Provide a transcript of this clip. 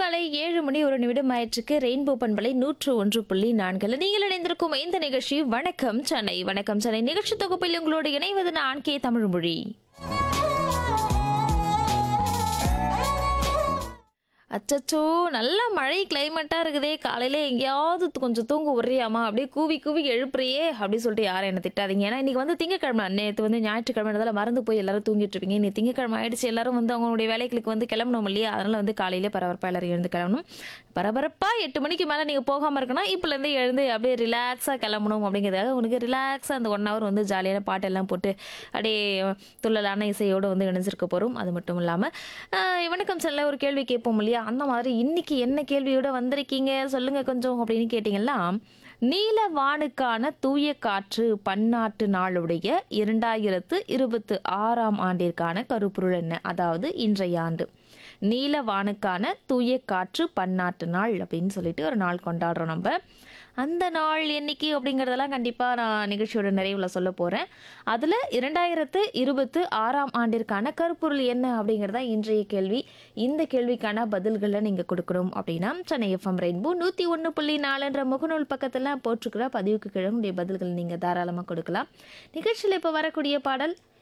காலை ஏழு மணி ஒரு நிமிடம் ஆயிற்றுக்கு ரெயின்போ பண்பலை நூற்று ஒன்று புள்ளி நான்கில் நீங்கள் இணைந்திருக்கும் இந்த நிகழ்ச்சி வணக்கம் சென்னை வணக்கம் சென்னை நிகழ்ச்சி தொகுப்பில் உங்களோடு இணைவது நான் கே தமிழ்மொழி அச்சச்சோ நல்ல மழை கிளைமேட்டாக இருக்குதே காலையில் எங்கேயாவது து- கொஞ்சம் தூங்க உரியாமா அப்படியே கூவி கூவி எழுப்புறியே அப்படி சொல்லிட்டு யாரும் என்ன திட்டாதீங்க ஏன்னா இன்னைக்கு வந்து திங்கக்கிழமை நேற்று வந்து ஞாயிற்றுக்கிழமை மறந்து போய் எல்லாரும் தூங்கிட்டு இருப்பீங்க இன்னைக்கு திங்கக்கிழமை ஆயிடுச்சு எல்லாரும் வந்து அவங்களுடைய வேலைகளுக்கு வந்து கிளம்பணும் இல்லையா அதனால வந்து காலையிலே பரபரப்பாக எல்லாரும் எழுந்து கிளம்பணும் பரபரப்பாக எட்டு மணிக்கு மேலே நீங்கள் போகாமல் இருக்கணும் இப்போலேருந்து எழுந்து அப்படியே ரிலாக்ஸாக கிளம்பணும் அப்படிங்கிறதுக்காக உனக்கு ரிலாக்ஸாக அந்த ஒன் ஹவர் வந்து ஜாலியான பாட்டெல்லாம் போட்டு அப்படியே துள்ளலான இசையோடு வந்து இணைஞ்சிருக்க போகிறோம் அது மட்டும் இல்லாமல் வணக்கம் செல்ல ஒரு கேள்வி கேட்போம் இல்லையா அந்த மாதிரி இன்னைக்கு என்ன கேள்வியோட வந்திருக்கீங்க சொல்லுங்க கொஞ்சம் அப்படின்னு கேட்டிங்கன்னா நீல வானுக்கான தூய காற்று பன்னாட்டு நாளுடைய இரண்டாயிரத்து இருபத்து ஆறாம் ஆண்டிற்கான கருப்பொருள் என்ன அதாவது இன்றைய ஆண்டு நீல வானுக்கான தூய காற்று பன்னாட்டு நாள் அப்படின்னு சொல்லிட்டு ஒரு நாள் கொண்டாடுறோம் நம்ம அந்த நாள் என்னைக்கு அப்படிங்கிறதெல்லாம் கண்டிப்பாக நான் நிகழ்ச்சியோட நிறைவில் சொல்ல போகிறேன் அதில் இரண்டாயிரத்து இருபத்து ஆறாம் ஆண்டிற்கான கருப்பொருள் என்ன அப்படிங்கிறதா இன்றைய கேள்வி இந்த கேள்விக்கான பதில்களை நீங்கள் கொடுக்கணும் அப்படின்னா சென்னை எஃப்எம் ரெயின்போ நூற்றி ஒன்று புள்ளி நாலுன்ற முகநூல் பக்கத்தில் போட்டிருக்கிற பதிவுக்கு கீழே உங்களுடைய பதில்கள் நீங்கள் தாராளமாக கொடுக்கலாம் நிகழ்ச்சியில் இப்போ வரக்கூடிய பாடல்